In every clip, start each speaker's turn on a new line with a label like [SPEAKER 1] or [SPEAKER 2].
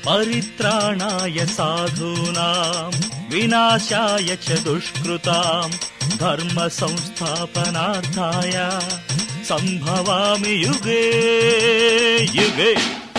[SPEAKER 1] परित्राणाय साधूनां विनाशाय च दुष्कृतां धर्मसंस्थापनार्थाय सम्भवामि युगे युगे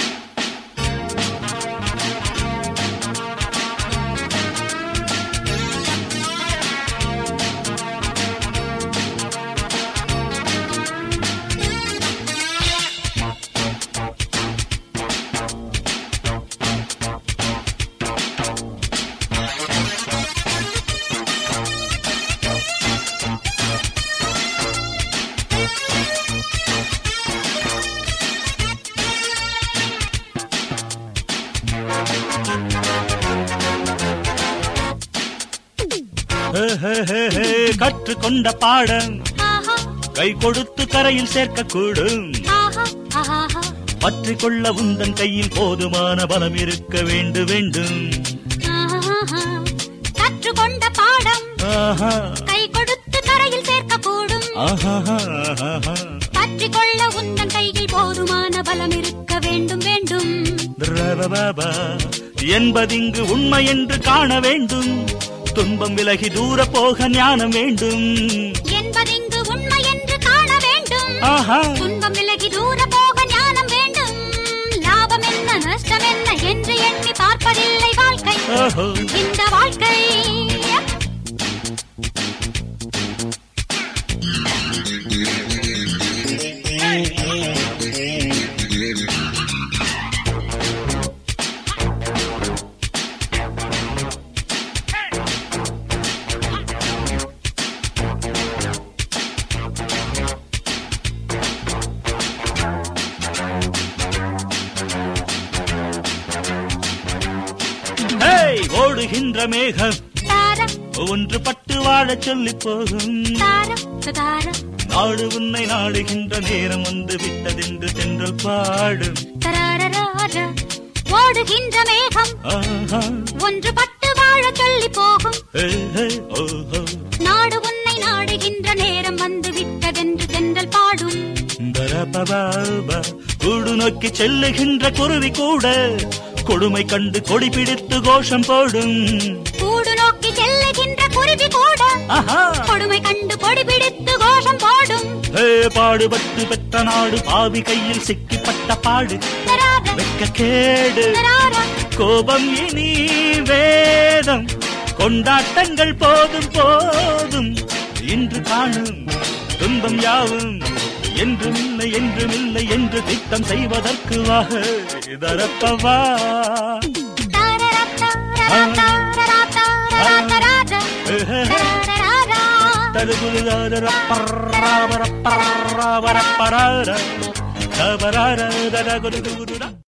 [SPEAKER 1] ஹே, ஹே, ஹே, ஹே, கற்றுக்கொண்ட பாடம்
[SPEAKER 2] ஆஹா
[SPEAKER 1] கை கொடுத்து கரையில் சேர்க்கக்கூடும்
[SPEAKER 2] ஆஹா ஆஹா
[SPEAKER 1] பற்றிக் கொள்ள உந்தன் கையில் போதுமான பலம் இருக்க வேண்டும் வேண்டும்
[SPEAKER 2] ஆஹா கற்றுக்கொண்ட பாடம்
[SPEAKER 1] ஆஹா
[SPEAKER 2] கை கொடுத்து கரையில் சேர்க்கக்கூடும்
[SPEAKER 1] ஆஹா ஆஹா
[SPEAKER 2] பற்றிக் கொள்ள உந்தன் கையில் போதுமான பலம் இருக்க வேண்டும் வேண்டும்
[SPEAKER 1] ரரரபா. என்பதிங்கு உண்மை என்று காண வேண்டும் துன்பம் விலகி தூர போக ஞானம் வேண்டும்
[SPEAKER 2] என்பதிங்கு உண்மை என்று காண வேண்டும்
[SPEAKER 1] ஆஹா
[SPEAKER 2] துன்பம் விலகி தூர போக ஞானம் வேண்டும் லாபம் என்ன நஷ்டம் என்ன என்று எண்ணி பார்ப்பதில்லை வாழ்க்கை
[SPEAKER 1] ஓஹோ
[SPEAKER 2] இந்த வாழ்க்கை
[SPEAKER 1] ஹேய், ஓடுகின்ற மேகம்
[SPEAKER 2] தார
[SPEAKER 1] ஒன்று பட்டு வாழச் சொல்லி போகும்
[SPEAKER 2] தார தார
[SPEAKER 1] நாடு உன்னை நாடுகின்ற நேரம் வந்து விட்டதென்று தென்றல் பாடும்
[SPEAKER 2] தரரரார ஓடுகின்ற மேகம்
[SPEAKER 1] ஆஹா
[SPEAKER 2] ஒன்று பட்டு வாழ சொல்லி போகும்
[SPEAKER 1] ஹே, ஹே, ஓஹோ
[SPEAKER 2] நாடு உன்னை நாடுகின்ற நேரம் வந்து விட்டதென்று தென்றல் பாடும்
[SPEAKER 1] பரபபாபா. கூடு நோக்கி செல்லுகின்ற குருவி கூட கொடுமை கண்டு கொடி பிடித்து கோஷம் போடும்
[SPEAKER 2] கூடு நோக்கி செல்லுகின்ற குருவி கூட
[SPEAKER 1] ஆஹா
[SPEAKER 2] கொடுமை கண்டு கொடி பிடித்து கோஷம் போடும்
[SPEAKER 1] ஹே, பாடுபட்டு பெற்ற நாடு பாவி கையில் சிக்கிப்பட்ட பாடு
[SPEAKER 2] தரார
[SPEAKER 1] வெக்க கேடு
[SPEAKER 2] தரார
[SPEAKER 1] கோபம் இனி வேதம் கொண்டாட்டங்கள் போதும் போதும் இன்று காணும் துன்பம் யாவும் என்றும் இல்லை என்றும் இல்லை என்று திட்டம் செய்வதற்கு வாக இதரப்பவா
[SPEAKER 2] தாரரத்தா ரரத்தா ரரத்தா ரரத்தா தரரரா
[SPEAKER 1] தருகுதார பர்ராபர பர்ராபர பரார தபரார தரகுரு